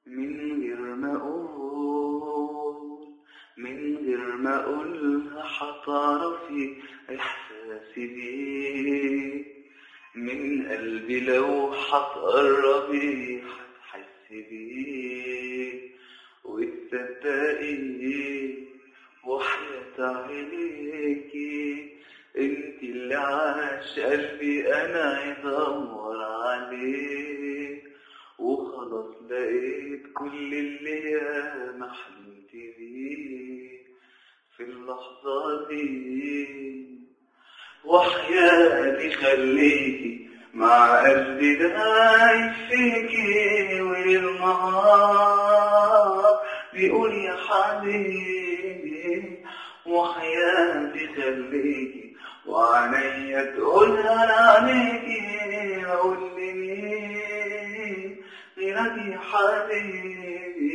من غير ما أقول من غير ما أقولها حتعرفي إحساسي بيه من قلبي لو حتقربي حتحسي بيه وتصدقي وحياة عينيكي انت اللي عاش قلبي انا يدور عليه وخلاص لقيت كل اللي ياما حلمت بيه في اللحظة دي وحياتي خليكي مع قلبي دايب فيكي والنهار بيقول يا حبيبي وحياتي خليكي وعينيا تقولها لعينيكي اقول لي مين غيرك يا حبيبي